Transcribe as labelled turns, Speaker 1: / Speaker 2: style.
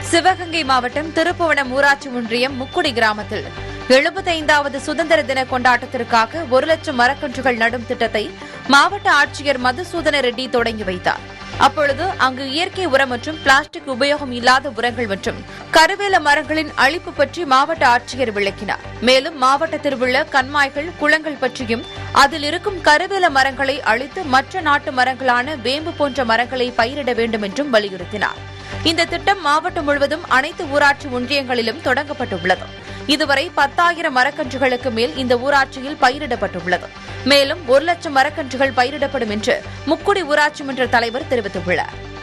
Speaker 1: சிவகங்கை மாவட்டம் திருப்புவனம் ஊராட்சி ஒன்றியம் முக்குடி கிராமத்தில் எழுபத்தைந்தாவது சுதந்திர தின கொண்டாட்டத்திற்காக ஒரு லட்சம் மரக்கன்றுகள் நடும் திட்டத்தை மாவட்ட ஆட்சியர் மதுசூதன ரெட்டி தொடங்கி வைத்தார் அப்பொழுது அங்கு இயற்கை உரம் மற்றும் பிளாஸ்டிக் உபயோகம் இல்லாத உரங்கள் மற்றும் கருவேல மரங்களின் அழிப்பு பற்றி மாவட்ட ஆட்சியர் விளக்கினார் மேலும் மாவட்டத்தில் உள்ள கண்மாய்கள் குளங்கள் பற்றியும் அதில் இருக்கும் கருவேல மரங்களை அழித்து மற்ற நாட்டு மரங்களான வேம்பு போன்ற மரங்களை பயிரிட வேண்டும் என்றும் வலியுறுத்தினார் இந்த திட்டம் மாவட்டம் முழுவதும் அனைத்து ஊராட்சி ஒன்றியங்களிலும் தொடங்கப்பட்டுள்ளது இதுவரை பத்தாயிரம் மரக்கன்றுகளுக்கு மேல் இந்த ஊராட்சியில் பயிரிடப்பட்டுள்ளது மேலும் ஒரு லட்சம் மரக்கன்றுகள் பயிரிடப்படும் என்று முக்குடி ஊராட்சி மன்ற தலைவர் தெரிவித்துள்ளார்